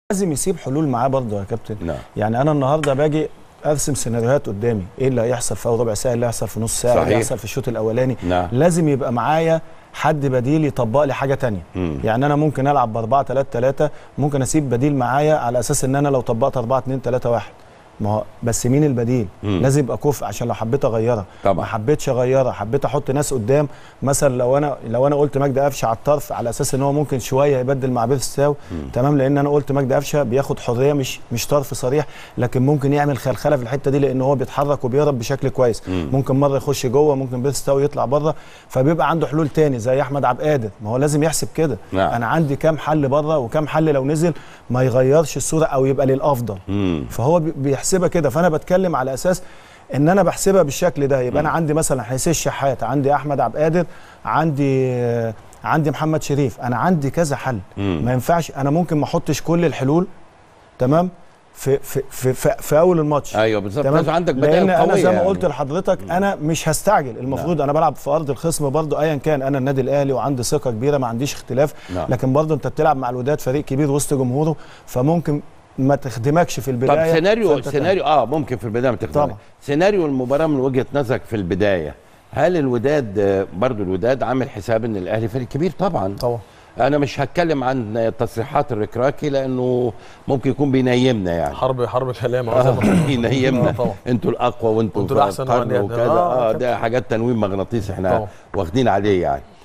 لازم يسيب حلول معاه برضه يا كابتن نعم يعني انا النهارده باجي ارسم سيناريوهات قدامي ايه اللي هيحصل في اول ربع ساعه إيه اللي هيحصل في نص ساعه إيه اللي صحيح. هيحصل في الشوط الاولاني نعم لازم يبقى معايا حد بديل يطبق لي حاجه تانية مم. يعني انا ممكن العب ب 4 3 3 ممكن اسيب بديل معايا على اساس ان انا لو طبقت 4 2 3 1 ما هو بس مين البديل مم. لازم يبقى كفء عشان لو حبيت اغيرها طبعا. ما حبيتش اغيرها حبيت احط ناس قدام مثلا لو انا لو انا قلت مجدي قفشه على الطرف على اساس ان هو ممكن شويه يبدل مع بيرستاو تمام لان انا قلت مجدي قفشه بياخد حريه مش مش طرف صريح لكن ممكن يعمل خلخله في الحته دي لان هو بيتحرك وبيهرب بشكل كويس مم. ممكن مره يخش جوه ممكن بيرستاو يطلع بره فبيبقى عنده حلول تاني زي احمد عبد القادر ما هو لازم يحسب كده نعم. انا عندي كام حل بره وكام حل لو نزل ما يغيرش الصوره او يبقى للافضل مم. فهو بي- بيحسبها كده فانا بتكلم على اساس ان انا بحسبها بالشكل ده يبقى انا عندي مثلا حسين الشحات عندي احمد عبد القادر عندي آه، عندي محمد شريف انا عندي كذا حل مم. ما ينفعش انا ممكن ما احطش كل الحلول تمام في في في, في, في اول الماتش ايوه بالظبط تمام لازم عندك لان بدائل انا قويه زي ما يعني. قلت لحضرتك انا مش هستعجل المفروض انا بلعب في ارض الخصم برضو ايا كان انا النادي الاهلي وعندي ثقه كبيره ما عنديش اختلاف نعم. لكن برضو انت بتلعب مع الوداد فريق كبير وسط جمهوره فممكن ما تخدمكش في طب البدايه سيناريو فأنت سيناريو اه ممكن في البدايه ما تخدمك طبعا. سيناريو المباراه من وجهه نظرك في البدايه هل الوداد آه، برضو الوداد عامل حساب ان الاهلي فريق كبير طبعا طبعا انا مش هتكلم عن تصريحات الركراكي لانه ممكن يكون بينيمنا يعني حرب حرب كلام اه آه، زي ما بيقولوا. بينيمنا آه، طبعا انتوا الاقوى وانتوا وانتوا الأحسن القرن وعندي- وكذا آه، اه كده. ده حاجات تنويم مغناطيسي احنا طبعا. واخدين عليه يعني